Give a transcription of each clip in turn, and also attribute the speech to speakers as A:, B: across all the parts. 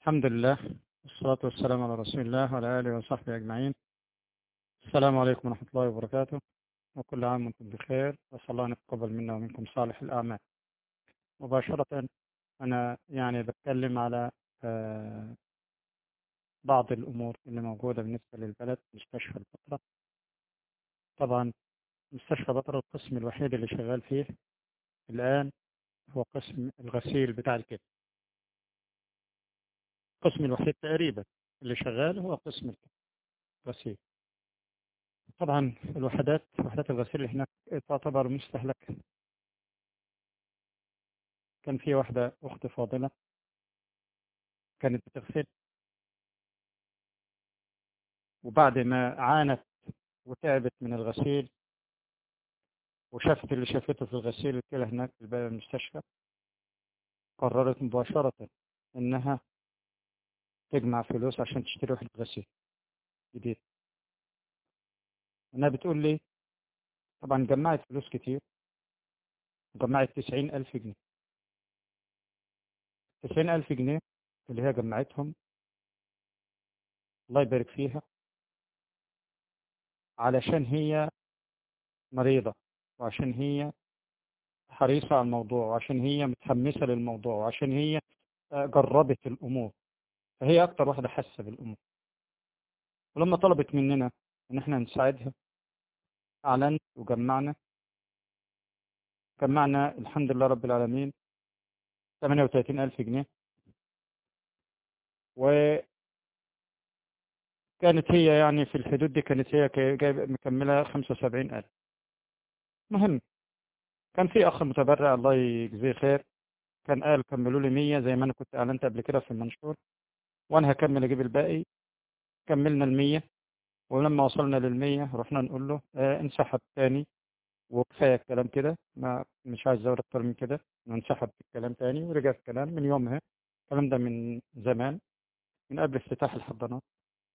A: الحمد لله والصلاة والسلام على رسول الله وعلى آله وصحبه أجمعين السلام عليكم ورحمة الله وبركاته وكل عام وانتم بخير وأسأل الله أن يتقبل منا ومنكم صالح الأعمال مباشرة أنا يعني بتكلم على آه، بعض الأمور اللي موجودة بالنسبة للبلد مستشفى البطرة طبعا مستشفى بطرة القسم الوحيد اللي شغال فيه الآن هو قسم الغسيل بتاع الكلى القسم الوحيد تقريبا اللي شغال هو قسم الغسيل طبعا الوحدات وحدات الغسيل اللي هناك تعتبر مستهلكة كان في واحدة أخت فاضلة كانت بتغسل وبعد ما عانت وتعبت من الغسيل وشافت اللي شافته في الغسيل الكلى هناك في الباب المستشفى قررت مباشرة إنها تجمع فلوس عشان تشتري وحدة غسيل جديد انها بتقول لي طبعا جمعت فلوس كتير جمعت تسعين ألف جنيه تسعين ألف جنيه اللي هي جمعتهم الله يبارك فيها علشان هي مريضة وعشان هي حريصة على الموضوع وعشان هي متحمسة للموضوع وعشان هي جربت الأمور فهي أكتر واحدة حاسة بالأمور ولما طلبت مننا إن إحنا نساعدها أعلنت وجمعنا جمعنا الحمد لله رب العالمين 38 ألف جنيه وكانت هي يعني في الحدود دي كانت هي جايبة مكملة 75 ألف مهم كان في أخ متبرع الله يجزيه خير كان قال كملوا لي 100 زي ما أنا كنت أعلنت قبل كده في المنشور وأنا هكمل أجيب الباقي كملنا المية ولما وصلنا للمية رحنا نقول له آه انسحب تاني وكفاية الكلام كده ما مش عايز ازود اكتر من كده انسحب في الكلام تاني ورجع في الكلام من يومها الكلام ده من زمان من قبل افتتاح الحضانات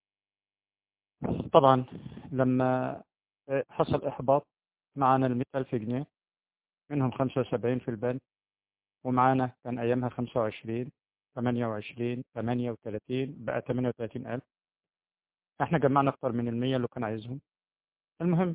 A: طبعا لما حصل احباط معانا ال ألف جنيه منهم خمسة وسبعين في البنك ومعانا كان ايامها خمسة وعشرين ثمانية وعشرين ثمانية وثلاثين بقى ثمانية وثلاثين ألف احنا جمعنا اكتر من المية اللي كان عايزهم المهم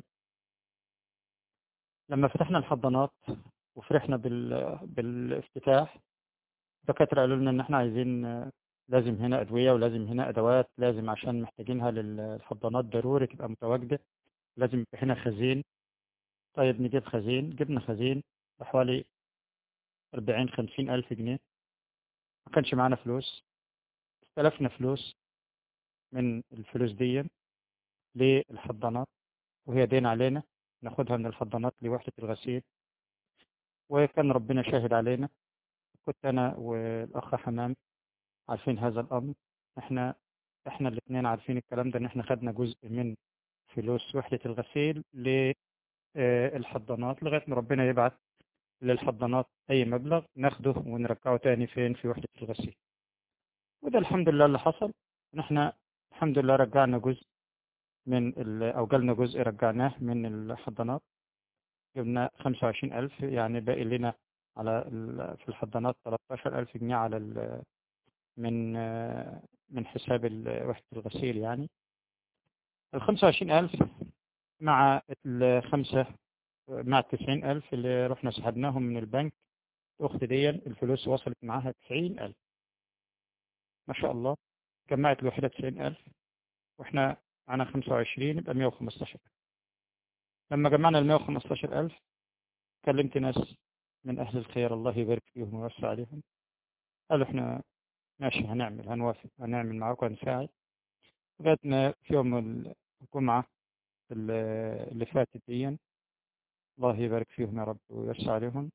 A: لما فتحنا الحضانات وفرحنا بال... بالافتتاح الدكاترة قالوا لنا ان احنا عايزين لازم هنا ادوية ولازم هنا ادوات لازم عشان محتاجينها للحضانات ضروري تبقى متواجدة لازم يبقى هنا خزين طيب نجيب خزين جبنا خزين بحوالي أربعين خمسين ألف جنيه ما كانش معانا فلوس استلفنا فلوس من الفلوس دي للحضانات وهي دين علينا ناخدها من الحضانات لوحدة الغسيل وكان ربنا شاهد علينا كنت أنا والأخ حمام عارفين هذا الأمر احنا احنا الاثنين عارفين الكلام ده ان احنا خدنا جزء من فلوس وحدة الغسيل للحضانات لغاية ما ربنا يبعث للحضانات أي مبلغ ناخده ونرجعه تاني فين في وحدة الغسيل وده الحمد لله اللي حصل نحن الحمد لله رجعنا جزء من أو جالنا جزء رجعناه من الحضانات جبنا خمسة وعشرين ألف يعني باقي لنا على في الحضانات تلاتاشر ألف جنيه على من من حساب وحدة الغسيل يعني الخمسة وعشرين ألف مع الخمسة مع التسعين ألف اللي رحنا سحبناهم من البنك الأخت دي الفلوس وصلت معاها تسعين ألف ما شاء الله جمعت الوحدة تسعين ألف وإحنا معانا خمسة وعشرين يبقى مية وخمستاشر لما جمعنا المية وخمستاشر ألف كلمت ناس من أهل الخير الله يبارك فيهم ويوسع عليهم قالوا إحنا ماشي هنعمل هنوافق هنعمل معاكم هنساعد لغاية ما في يوم الجمعة اللي فاتت دي الله يبارك فيهم يا رب ويوسع عليهم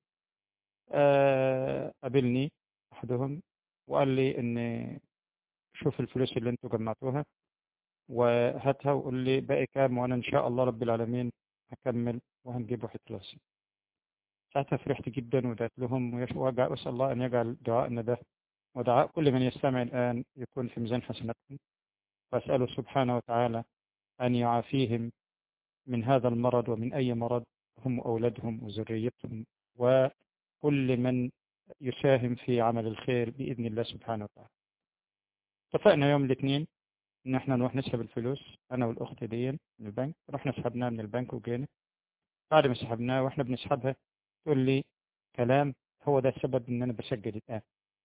A: قابلني أحدهم وقال لي إن شوف الفلوس اللي انتوا جمعتوها وهاتها وقول لي باقي كام وانا ان شاء الله رب العالمين هكمل وهنجيب واحد ثلاثين ساعتها فرحت جدا ودعت لهم واسال الله ان يجعل دعائنا ده ودعاء كل من يستمع الان يكون في ميزان حسناتهم واساله سبحانه وتعالى ان يعافيهم من هذا المرض ومن اي مرض هم واولادهم وذريتهم وكل من يساهم في عمل الخير باذن الله سبحانه وتعالى اتفقنا يوم الاثنين ان احنا نروح نسحب الفلوس انا والاخت دي من البنك رحنا سحبناها من البنك وجينا بعد ما سحبناها واحنا بنسحبها تقول لي كلام هو ده السبب ان انا بسجل الان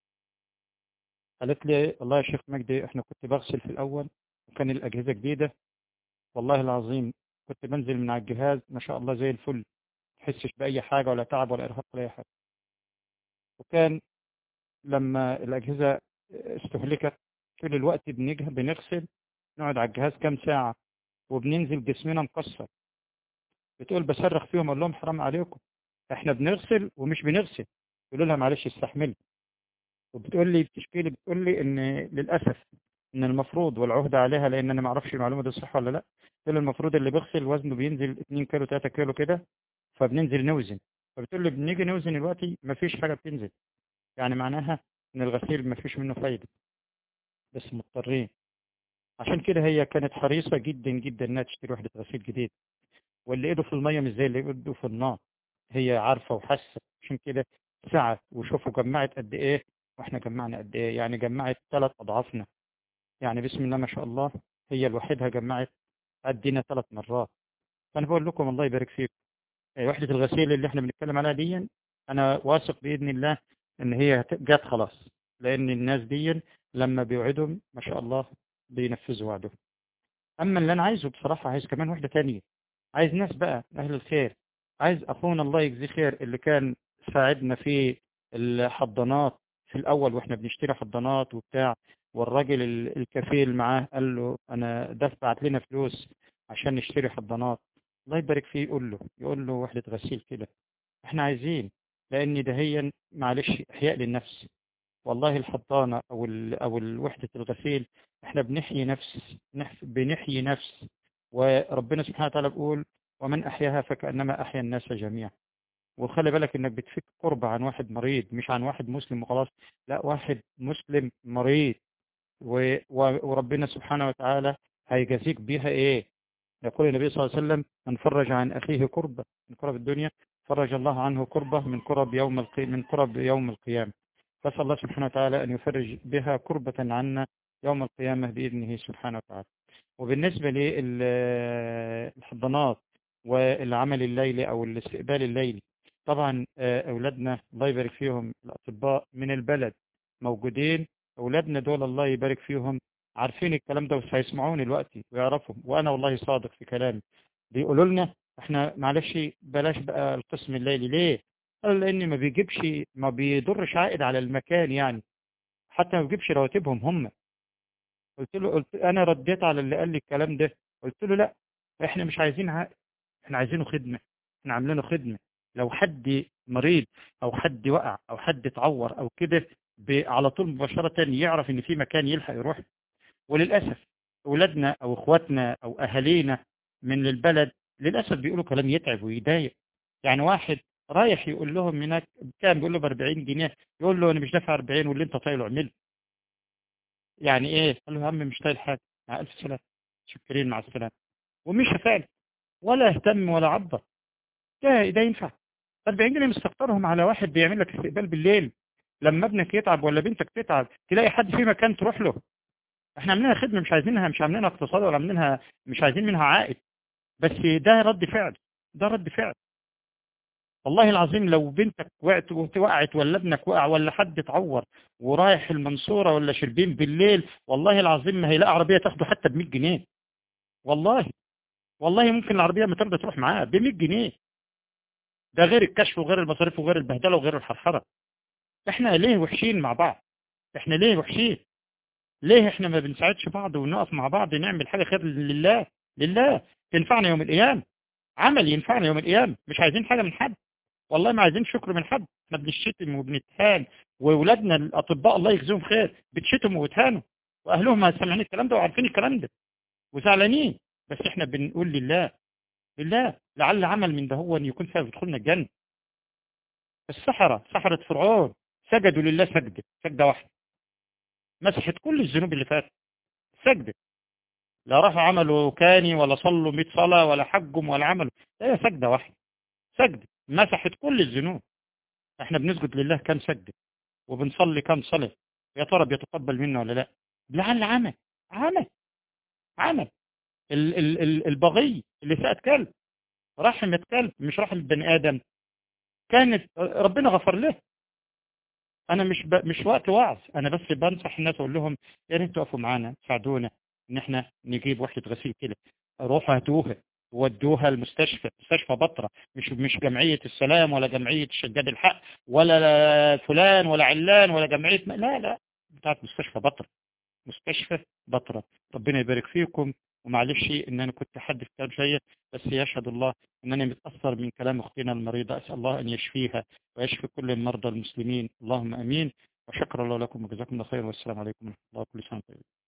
A: قالت لي والله يا شيخ مجدي احنا كنت بغسل في الاول وكان الاجهزه جديده والله العظيم كنت بنزل من على الجهاز ما شاء الله زي الفل تحسش باي حاجه ولا تعب ولا ارهاق ولا اي حاجه وكان لما الاجهزه استهلكت طول الوقت بنجه بنغسل نقعد على الجهاز كام ساعه وبننزل جسمنا مكسر بتقول بصرخ فيهم اقول لهم حرام عليكم احنا بنغسل ومش بنغسل يقولوا لها معلش استحملي وبتقول لي بتشكي لي بتقول لي ان للاسف ان المفروض والعهده عليها لان انا ما اعرفش المعلومه دي صح ولا لا بتقول المفروض اللي بيغسل وزنه بينزل 2 كيلو 3 كيلو كده فبننزل نوزن فبتقول لي بنيجي نوزن دلوقتي ما فيش حاجه بتنزل يعني معناها ان الغسيل ما فيش منه فايده بس مضطرين عشان كده هي كانت حريصه جدا جدا انها تشتري وحده غسيل جديد واللي ايده في الميه مش زي اللي ايده في النار هي عارفه وحاسه عشان كده سعت وشوفوا جمعت قد ايه واحنا جمعنا قد ايه يعني جمعت ثلاث اضعافنا يعني بسم الله ما شاء الله هي لوحدها جمعت قدنا ثلاث مرات فانا بقول لكم الله يبارك فيكم وحده الغسيل اللي احنا بنتكلم عليها دي انا واثق باذن الله ان هي جت خلاص لان الناس دي لما بيوعدهم ما شاء الله بينفذوا وعدهم اما اللي انا عايزه بصراحه عايز كمان وحده ثانيه عايز ناس بقى اهل الخير عايز اخونا الله يجزيه خير اللي كان ساعدنا في الحضانات في الاول واحنا بنشتري حضانات وبتاع والراجل الكفيل معاه قال له انا دفعت لنا فلوس عشان نشتري حضانات الله يبارك فيه يقول له يقول له وحدة غسيل كده احنا عايزين لان ده هي معلش احياء للنفس والله الحضانة او ال او وحدة الغسيل احنا بنحيي نفس بنحيي نفس وربنا سبحانه وتعالى بيقول ومن احياها فكأنما احيا الناس جميعا وخلي بالك انك بتفك قرب عن واحد مريض مش عن واحد مسلم وخلاص لا واحد مسلم مريض و... وربنا سبحانه وتعالى هيجازيك بيها ايه يقول النبي صلى الله عليه وسلم من فرج عن اخيه كربة من كرب الدنيا فرج الله عنه كربة من كرب يوم القي... من كرب يوم القيامة فاسال الله سبحانه وتعالى ان يفرج بها كربة عنا يوم القيامة بإذنه سبحانه وتعالى وبالنسبة للحضانات والعمل الليلي او الاستقبال الليلي طبعا أولادنا الله يبارك فيهم الأطباء من البلد موجودين أولادنا دول الله يبارك فيهم عارفين الكلام ده وسيسمعوني دلوقتي ويعرفوا وأنا والله صادق في كلامي بيقولوا لنا احنا معلش بلاش بقى القسم الليلي ليه؟ قالوا لأن ما بيجيبش ما بيضرش عائد على المكان يعني حتى ما بيجيبش رواتبهم هم قلت له قلت أنا رديت على اللي قال لي الكلام ده قلت له لا احنا مش عايزين عائد احنا عايزينه خدمة احنا عاملينه خدمة لو حد مريض او حد وقع او حد اتعور او كده على طول مباشرة يعرف ان في مكان يلحق يروح وللأسف اولادنا او اخواتنا او اهالينا من البلد للأسف بيقولوا كلام يتعب ويضايق يعني واحد رايح يقول لهم هناك كان بيقول له ب 40 جنيه يقول له انا مش دافع 40 واللي انت طايله اعمله يعني ايه قال له يا عم مش طايل حاجه مع الف سلامه شكرين مع السلامه ومشى فعلا ولا اهتم ولا عبر ده ده ينفع 40 جنيه مستكترهم على واحد بيعمل لك استقبال بالليل لما ابنك يتعب ولا بنتك تتعب تلاقي حد في مكان تروح له احنا عاملينها خدمه مش عايزينها مش عاملينها اقتصاد ولا عاملينها مش عايزين منها عائد بس ده رد فعل ده رد فعل والله العظيم لو بنتك وقعت وقعت ولا ابنك وقع ولا حد اتعور ورايح المنصوره ولا شربين بالليل والله العظيم ما هيلاقي عربيه تاخده حتى ب 100 جنيه والله والله ممكن العربيه ما ترضى تروح معاه ب 100 جنيه ده غير الكشف وغير المصاريف وغير البهدله وغير الحرحره احنا ليه وحشين مع بعض احنا ليه وحشين ليه احنا ما بنساعدش بعض ونقف مع بعض نعمل حاجه خير لله لله تنفعنا يوم القيامه عمل ينفعنا يوم القيامه مش عايزين حاجه من حد والله ما عايزين شكر من حد احنا بنشتم وبنتهان واولادنا الاطباء الله يجزيهم خير بتشتموا وتهانوا واهلهم سامعين الكلام ده وعارفين الكلام ده وزعلانين بس احنا بنقول لله لله لعل عمل من ده هو ان يكون سبب يدخلنا الجنه السحرة سحرة فرعون سجدوا لله سجدة سجدة واحدة مسحت كل الذنوب اللي فاتت سجدة لا راحوا عملوا كاني ولا صلوا 100 صلاة ولا حجم ولا عملوا هي سجدة واحدة سجدة مسحت كل الذنوب احنا بنسجد لله كم سجدة وبنصلي كم صلاة يا ترى بيتقبل منا ولا لا لعل عمى عمى عمى ال- ال- ال- البغي اللي سأت كلب رحمة كلب مش رحمة بني آدم كانت ربنا غفر له انا مش ب... مش وقت وعظ انا بس بنصح الناس اقول لهم يا ريت تقفوا معانا تساعدونا ان احنا نجيب وحده غسيل كده روحوا هاتوها ودوها المستشفى مستشفى بطرة مش مش جمعية السلام ولا جمعية شداد الحق ولا فلان ولا علان ولا جمعية ما لا لا بتاعت مستشفى بطرة مستشفى بطرة ربنا يبارك فيكم ومعلش ان انا كنت حد في كلام شيء بس يشهد الله انني متأثر من كلام اختنا المريضة اسأل الله ان يشفيها ويشفي كل المرضى المسلمين اللهم امين وشكر الله لكم وجزاكم الله خير والسلام عليكم ورحمة الله وكل سنة وانتم طيبين